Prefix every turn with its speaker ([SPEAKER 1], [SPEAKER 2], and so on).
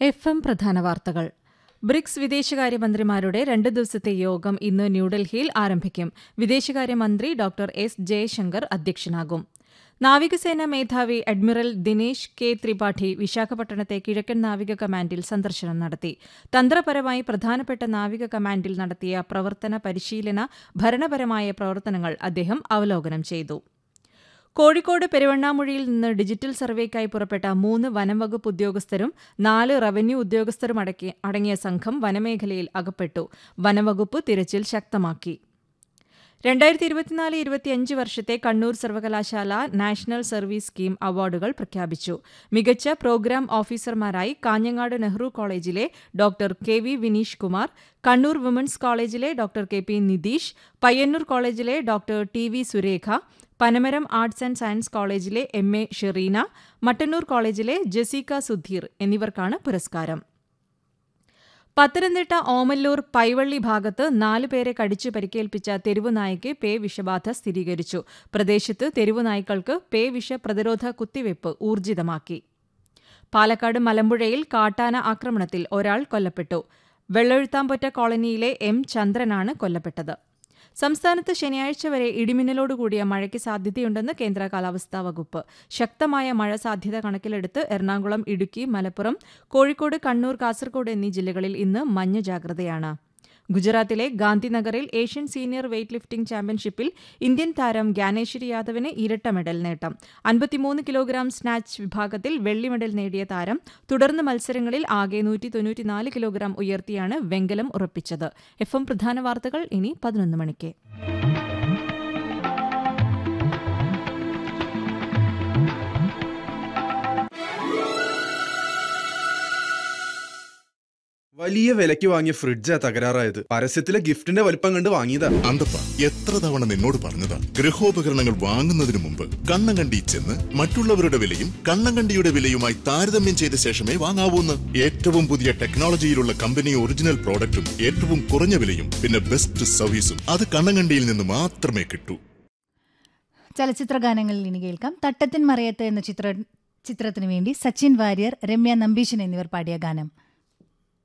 [SPEAKER 1] F M പ്രധാന വാർത്തകൾ BRICS വിദേശകാര്യമന്ത്രിമാരുടെ രണ്ട് ദിവസത്തെ യോഗം ഇന്ന് ന്യൂഡൽഹിയിൽ ആരംഭിക്കും വിദേശകാര്യമന്ത്രി ഡോക്ടർ എസ് ജയശങ്കർ അധ്യക്ഷനാകും നാവികസേനാ മേധാവി അഡ്മിറൽ ദിനേശ് കെ ത്രിപാഠി വിശാഖപട്ടണത്തെ കിഴക്കൻ നാവിക കമാൻഡിൽ സന്ദർശനം നടത്തി തന്ത്രപരമായി പ്രധാനപ്പെട്ട നാവിക കമാൻഡിൽ നടത്തിയ പ്രവർത്തന പരിശീലന ഭരണപരമായ പ്രവർത്തനങ്ങൾ അദ്ദേഹം അവലോകനം ചെയ്തു കോഴിക്കോട് പെരുവണ്ണാമൊഴിയിൽ നിന്ന് ഡിജിറ്റൽ സർവേക്കായി പുറപ്പെട്ട മൂന്ന് വനംവകുപ്പ് ഉദ്യോഗസ്ഥരും നാല് റവന്യൂ ഉദ്യോഗസ്ഥരും അടക്കി- അടങ്ങിയ സംഘം വനമേഖലയിൽ അകപ്പെട്ടു വനംവകുപ്പ് തിരച്ചിൽ ശക്തമാക്കി രണ്ടായിരത്തി ഇരുപത്തിനാല് ഇരുപത്തിയഞ്ച് വർഷത്തെ കണ്ണൂർ സർവകലാശാല നാഷണൽ സർവീസ് സ്കീം അവാർഡുകൾ പ്രഖ്യാപിച്ചു മികച്ച പ്രോഗ്രാം ഓഫീസർമാരായി കാഞ്ഞങ്ങാട് നെഹ്റു കോളേജിലെ doctor K V Vineesh Kumar Kannur women's കോളേജിലെ doctor K P Nitheesh Payyanur കോളേജിലെ doctor T V Surekha Panamaram arts and science കോളേജിലെ എം എ ഷെറീന മട്ടന്നൂർ കോളേജിലെ ജസീക സുധീർ എന്നിവർക്കാണ് പുരസ്കാരം പത്തനംതിട്ട ഓമല്ലൂർ പൈവള്ളി ഭാഗത്ത് നാല് പേരെ കടിച്ചു പരിക്കേൽപ്പിച്ച തെരുവുനായ്ക്ക് പേ വിഷബാധ സ്ഥിരീകരിച്ചു പ്രദേശത്ത് തെരുവുനായ്ക്കൾക്ക് പേ വിഷ പ്രതിരോധ കുത്തിവയ്പ് ഊർജിതമാക്കി പാലക്കാട് മലമ്പുഴയിൽ കാട്ടാന ആക്രമണത്തിൽ ഒരാൾ കൊല്ലപ്പെട്ടു വെള്ളെഴുത്താമ്പൊറ്റ കോളനിയിലെ എം ചന്ദ്രനാണ് കൊല്ലപ്പെട്ടത് സംസ്ഥാനത്ത് ശനിയാഴ്ച വരെ ഇടിമിന്നലോടുകൂടിയ മഴയ്ക്ക് സാധ്യതയുണ്ടെന്ന് കേന്ദ്ര കാലാവസ്ഥാ വകുപ്പ് ശക്തമായ മഴ സാധ്യത കണക്കിലെടുത്ത് എറണാകുളം ഇടുക്കി മലപ്പുറം കോഴിക്കോട് കണ്ണൂർ കാസർഗോഡ് എന്നീ ജില്ലകളിൽ ഇന്ന് മഞ്ഞ ജാഗ്രതയാണ് ഗുജറാത്തിലെ ഗാന്ധിനഗറിൽ ഏഷ്യൻ സീനിയർ വെയ്റ്റ് ലിഫ്റ്റിംഗ് ചാമ്പ്യൻഷിപ്പിൽ ഇന്ത്യൻ താരം ജ്ഞാനേശ്വരി യാദവിന് ഇരട്ട മെഡൽ നേട്ടം അൻപത്തിമൂന്ന് കിലോഗ്രാം സ്നാച്ച് വിഭാഗത്തിൽ വെള്ളി മെഡൽ നേടിയ താരം തുടർന്ന് മത്സരങ്ങളിൽ ആകെ നൂറ്റി തൊണ്ണൂറ്റിനാല് കിലോഗ്രാം ഉയർത്തിയാണ് വെങ്കലം ഉറപ്പിച്ചത് എഫ് എം പ്രധാന വാർത്തകൾ ഇനി പതിനൊന്ന് മണിക്ക്
[SPEAKER 2] വലിയ വിലയ്ക്ക് വാങ്ങിയ ഫ്രിഡ്ജാ തകരാറായത് പരസ്യത്തിലെ ഗിഫ്റ്റിന്റെ വലിപ്പം കണ്ട് വാങ്ങിയതാ
[SPEAKER 3] അന്തപ്പ എത്ര തവണ നിന്നോട് പറഞ്ഞതാ ഗൃഹോപകരണങ്ങൾ വാങ്ങുന്നതിന് മുമ്പ് കണ്ണം കണ്ടി ചെന്ന് മറ്റുള്ളവരുടെ വിലയും കണ്ണം കണ്ടിയുടെ വിലയുമായി താരതമ്യം ചെയ്ത ശേഷമേ വാങ്ങാവൂന്ന് ഏറ്റവും പുതിയ ടെക്നോളജിയിലുള്ള കമ്പനി ഒറിജിനൽ പ്രോഡക്റ്റും ഏറ്റവും കുറഞ്ഞ വിലയും പിന്നെ ബെസ്റ്റ് സർവീസും അത് കണ്ണം കണ്ടിയിൽ നിന്ന് മാത്രമേ കിട്ടൂ
[SPEAKER 4] ചലച്ചിത്ര ഗാനങ്ങളിൽ ഇനി കേൾക്കാം തട്ടത്തിൻ മറയത്ത് എന്ന ചിത്ര ചിത്രത്തിനു വേണ്ടി സച്ചിൻ വാര്യർ രമ്യ നമ്പീശൻ എന്നിവർ പാടിയ ഗാനം